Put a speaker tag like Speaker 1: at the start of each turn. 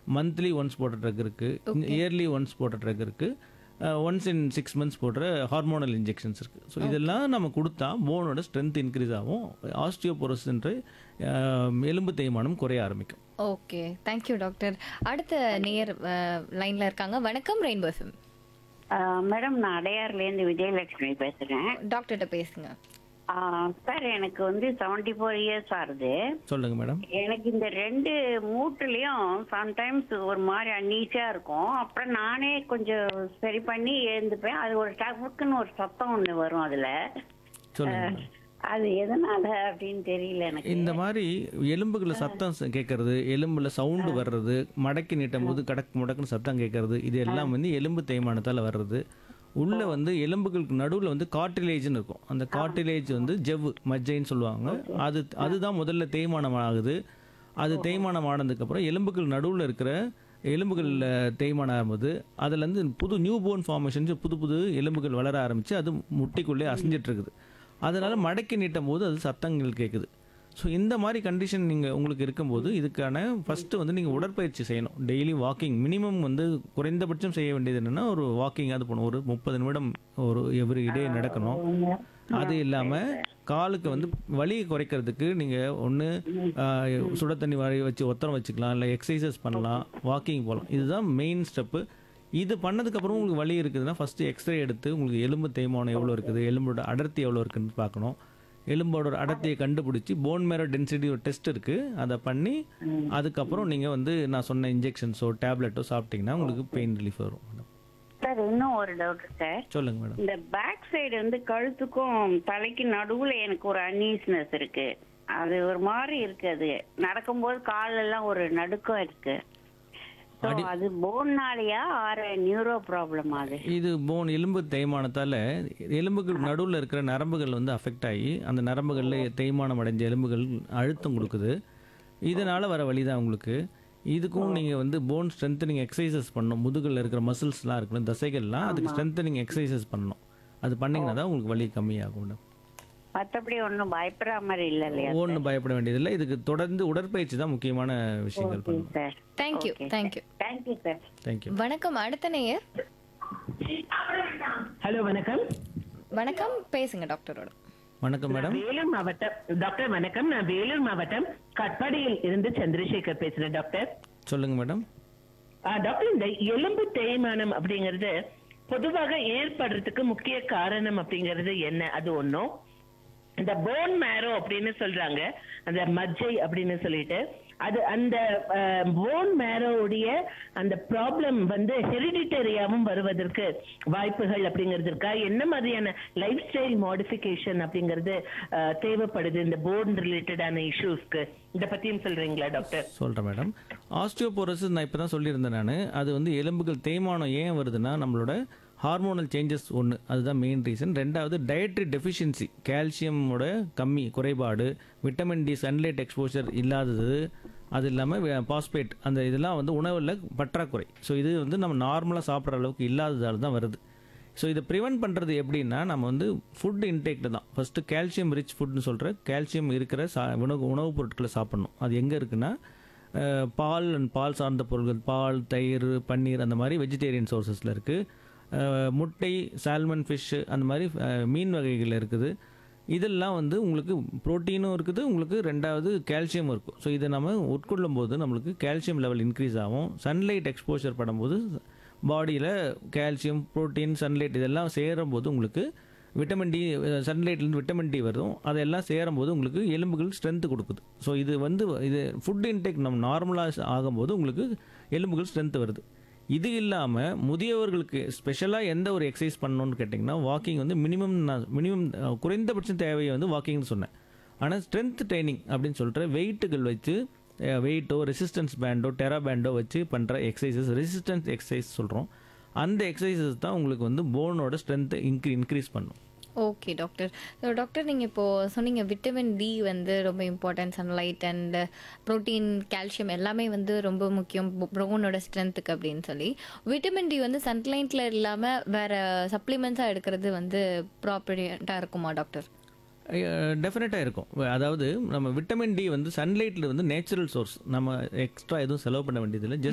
Speaker 1: monthly once போடுற drug இருக்குது yearly once போடுற ட்ரக் இருக்குது ஒன்ஸ் இன் சிக்ஸ் மந்த்ஸ் போடுற ஹார்மோனல் இன்ஜெக்ஷன்ஸ் இருக்குது ஸோ இதெல்லாம் நம்ம கொடுத்தா போனோட ஸ்ட்ரென்த் இன்க்ரீஸ் ஆகும் ஆஸ்டியோபோரோஸ்ன்ற எலும்பு தேய்மானம் குறைய ஆரம்பிக்கும்
Speaker 2: ஓகே தேங்க்யூ டாக்டர் அடுத்த நேயர் லைன்ல இருக்காங்க வணக்கம் ரெயின்போ எஃப்எம்
Speaker 3: மேடம் நான் அடையார்லேருந்து விஜயலட்சுமி பேசுறேன்
Speaker 2: டாக்டர்கிட்ட பேசுங்க
Speaker 3: சார் எனக்கு வந்து செவன்டி ஃபோர் இயர்ஸ் ஆகுது
Speaker 1: சொல்லுங்கள் மேடம்
Speaker 3: எனக்கு இந்த ரெண்டு மூட்டுலயும் சம்டைம்ஸ் ஒரு மாதிரி அன்னீசியா இருக்கும் அப்புறம் நானே கொஞ்சம் சரி பண்ணி எழுந்துப்பேன் அது ஒரு டக்குன்னு ஒரு சத்தம் ஒண்ணு வரும் அதுல
Speaker 1: சொல்லுங்கள் மேடம்
Speaker 3: அது எதனால அப்படின்னு தெரியல எனக்கு
Speaker 1: இந்த மாதிரி எலும்புகளில் சத்தம் ச- கேட்கறது எலும்புல சவுண்டு வர்றது மடக்கி நீட்டும் போது கடக்கு முடக்குன்னு சத்தம் கேட்கறது இது எல்லாம் வந்து எலும்பு தேய்மானத்தால் வர்றது உள்ள வந்து எலும்புகளுக்கு நடுவில் வந்து கார்டிலேஜ்னு இருக்கும் அந்த கார்டிலேஜ் வந்து ஜவ்வு மஜ்ஜைன்னு சொல்லுவாங்க அது அதுதான் முதல்ல தேய்மானம் ஆகுது அது தேய்மானம் ஆனதுக்கப்புறம் எலும்புகள் நடுவில் இருக்கிற எலும்புகளில் தேய்மானம் ஆகும்போது அதுலேருந்து புது நியூ போன் ஃபார்மேஷன்ஸ் புது புது எலும்புகள் வளர ஆரம்பித்து அது முட்டிக்குள்ளே அசைஞ்சிட்டு இருக்குது அதனால மடக்கி நீட்டும் போது அது சத்தங்கள் கேட்குது ஸோ இந்த மாதிரி கண்டிஷன் நீங்கள் உங்களுக்கு இருக்கும்போது இதுக்கான ஃபஸ்ட்டு வந்து நீங்கள் உடற்பயிற்சி செய்யணும் டெய்லி வாக்கிங் மினிமம் வந்து குறைந்தபட்சம் செய்ய வேண்டியது என்னென்னா ஒரு வாக்கிங் அது போகணும் ஒரு முப்பது நிமிடம் ஒரு எவ்ரி டே நடக்கணும் அது இல்லாமல் காலுக்கு வந்து வலியை குறைக்கிறதுக்கு நீங்கள் ஒன்று சுட தண்ணி வரை வச்சு ஒத்தரம் வச்சுக்கலாம் இல்லை எக்ஸசைசஸ் பண்ணலாம் வாக்கிங் போகலாம் இதுதான் மெயின் ஸ்டெப்பு இது பண்ணதுக்கப்புறம் உங்களுக்கு வலி இருக்குதுன்னா ஃபஸ்ட்டு எக்ஸ்ரே எடுத்து உங்களுக்கு எலும்பு தேய்மானம் எவ்வளோ இருக்குது எலும்போட அடர்த்தி எவ்வளோ இருக்குன்னு பார்க்கணும் எலும்போட அடர்த்தியை கண்டுபிடிச்சி போன் மேரோ டென்சிட்டி ஒரு டெஸ்ட் இருக்குது அதை பண்ணி அதுக்கப்புறம் நீங்கள் வந்து நான் சொன்ன இன்ஜெக்ஷன்ஸோ டேப்லெட்டோ சாப்பிட்டீங்கன்னா உங்களுக்கு பெயின் ரிலீஃப் வரும் மேடம்
Speaker 3: சார் இன்னும் ஒரு டவுட் சார்
Speaker 1: சொல்லுங்கள் மேடம்
Speaker 3: இந்த பேக் சைடு வந்து கழுத்துக்கும் தலைக்கு நடுவுல எனக்கு ஒரு அன்னீஸ்னஸ் இருக்கு அது ஒரு மாதிரி இருக்கு அது நடக்கும்போது கால் எல்லாம் ஒரு நடுக்கம் இருக்கு So,
Speaker 1: அடி-
Speaker 3: அது போன்னாலயா ஆற நியூரோ ப்ராப்ளம் அது
Speaker 1: இது போன் எலும்பு தேய்மானத்தால் எலும்புகள் நடுவில் இருக்கிற நரம்புகள் வந்து அஃபெக்ட் ஆகி அந்த நரம்புகளில் தேய்மானம் அடைஞ்ச எலும்புகள் அழுத்தம் கொடுக்குது இதனால் வர வழி தான் உங்களுக்கு இதுக்கும் நீங்கள் வந்து போன் ஸ்ட்ரென்த்தனிங் எக்ஸசைசஸ் பண்ணணும் முதுகில் இருக்கிற மசில்ஸ்லாம் இருக்கணும் தசைகள்லாம் அதுக்கு ஸ்ட்ரென்த்தனிங் எக்ஸசைசஸ் பண்ணணும் அது பண்ணிங்கன்னா தான் உங்களுக்கு வலி கம்மியாகும் மேடம்
Speaker 3: மத்தபடி ஒண்ணும் பயப்படுற மாதிரி இல்ல இல்லையா
Speaker 1: ஒன்றும் பயப்பட வேண்டியதில்லை இதுக்கு தொடர்ந்து உடற்பயிற்சி தான் முக்கியமான விஷயங்கள் பண்ணணும்
Speaker 3: sir
Speaker 2: thank you thank you
Speaker 3: thank you sir
Speaker 1: thank you
Speaker 2: வணக்கம் அடுத்த நேயர்
Speaker 4: ஹலோ வணக்கம்
Speaker 2: வணக்கம் பேசுங்க டாக்டரோட
Speaker 1: வணக்கம் மேடம்
Speaker 4: வேலூர் மாவட்டம் டாக்டர் வணக்கம் நான் வேலூர் மாவட்டம் கட்பாடியில் இருந்து சந்திரசேகர் பேசுறேன் டாக்டர்
Speaker 1: சொல்லுங்கள் மேடம்
Speaker 4: ஆ, டாக்டர் இந்த எலும்பு தேய்மானம் அப்படிங்கிறது பொதுவாக ஏற்படுறதுக்கு முக்கிய காரணம் அப்படிங்கிறது என்ன அது ஒண்ணும் இந்த போன் மேரோ அப்படின்னு சொல்றாங்க அந்த மஜ்ஜை அப்படின்னு சொல்லிட்டு அது அந்த போன் மேரோவுடைய அந்த ப்ராப்ளம் வந்து ஹெரிடிட்டரியாவும் வருவதற்கு வாய்ப்புகள் அப்படிங்கிறது இருக்கா என்ன மாதிரியான லைஃப் ஸ்டைல் மாடிஃபிகேஷன் அப்படிங்கிறது அஹ், தேவைப்படுது இந்த போன் ரிலேட்டடான இஷ்யூஸ்க்கு இத பத்தியும் சொல்றீங்களா டாக்டர்
Speaker 1: சொல்கிறேன் மேடம் ஆஸ்டியோபோரோசிஸ் நான் இப்போ தான் சொல்லியிருந்தேன் நான் அது வந்து எலும்புகள் தேய்மானம் ஏன் வருதுன்னா நம்மளோட ஹார்மோனல் சேஞ்சஸ் ஒன்று அதுதான் மெயின் ரீசன் ரெண்டாவது டயட்ரி டெஃபிஷியன்சி கால்சியமோட கம்மி குறைபாடு விட்டமின் டி சன்லைட் எக்ஸ்போஷர் இல்லாதது அது இல்லாமல் பாஸ்பேட் அந்த இதெல்லாம் வந்து உணவில் பற்றாக்குறை ஸோ இது வந்து நம்ம நார்மலாக சாப்பிட்ற அளவுக்கு இல்லாததால தான் வருது ஸோ இதை ப்ரிவென்ட் பண்ணுறது எப்படின்னா நம்ம வந்து ஃபுட் இன்டேக்கில் தான் ஃபஸ்ட்டு கால்சியம் ரிச் ஃபுட்னு சொல்கிற கால்சியம் இருக்கிற சா உணவு உணவுப் பொருட்களை சாப்பிட்ணும் அது எங்கே இருக்குன்னா அஹ், பால் and பால் சார்ந்த பொருட்கள் பால் தயிர் பன்னீர் அந்த மாதிரி வெஜிடேரியன் சோர்சஸில் இருக்குது முட்டை சால்மன் ஃபிஷ்ஷு அந்த மாதிரி அஹ், மீன் வகைகள் இருக்குது இதெல்லாம் வந்து உங்களுக்கு புரோட்டீனும் இருக்குது உங்களுக்கு ரெண்டாவது கால்சியமும் இருக்கும் ஸோ இதை நம்ம உட்கொள்ளும் போது நம்மளுக்கு கால்சியம் லெவல் இன்க்ரீஸ் ஆகும் சன்லைட் எக்ஸ்போஷர் பண்ணும்போது பாடியில் கால்சியம் புரோட்டீன் சன்லைட் இதெல்லாம் சேரும்போது உங்களுக்கு விட்டமின் டி சன்லைட்லேருந்து விட்டமின் டி வரும் அதெல்லாம் சேரும்போது உங்களுக்கு எலும்புகள் ஸ்ட்ரென்த் கொடுக்குது ஸோ இது வந்து இது ஃபுட் இன்டேக் நம்ம நார்மலாக ஆகும்போது உங்களுக்கு எலும்புகள் ஸ்ட்ரென்த் வருது இது இல்லாமல் முதியவர்களுக்கு ஸ்பெஷலாக எந்த ஒரு எக்ஸசைஸ் பண்ணணும்னு கேட்டிங்கன்னா வாக்கிங் வந்து மினிமம் நான் மினிமம் குறைந்தபட்ச தேவையை வந்து வாக்கிங்னு சொன்னேன் ஆனால் ஸ்ட்ரென்த் ட்ரைனிங் அப்படின்னு சொல்கிற வெயிட்டுகள் வச்சு வெயிட்டோ ரெசிஸ்டன்ஸ் பேண்டோ டெரா பேண்டோ வச்சு பண்ணுற எக்ஸசைசஸ் ரெசிஸ்டன்ஸ் எக்ஸசைஸ் சொல்கிறோம் அந்த எக்ஸசைசஸ் தான் உங்களுக்கு வந்து போனோட ஸ்ட்ரென்த்தை இன்க்ரீ இன்க்ரீஸ் பண்ணும்
Speaker 2: ஓகே டாக்டர் ஸோ டாக்டர் நீங்கள் இப்போது சொன்னீங்க விட்டமின் டி வந்து ரொம்ப important sunlight and protein calcium எல்லாமே வந்து ரொம்ப முக்கியம் ப்ரோனோட ஸ்ட்ரென்த்துக்கு அப்படின்னு சொல்லி விட்டமின் டி வந்து சன்லைட்டில் இல்லாமல் வேறு சப்ளிமெண்ட்ஸாக எடுக்கிறது வந்து ப்ராப்பர்ட்டாக இருக்குமா டாக்டர்
Speaker 1: டெஃபினட்டாக இருக்கும் அதாவது நம்ம விட்டமின் டி வந்து சன்லைட்டில் வந்து நேச்சுரல் சோர்ஸ் நம்ம எக்ஸ்ட்ரா எதுவும் செலவு பண்ண வேண்டியதில்லை ஜஸ்ட்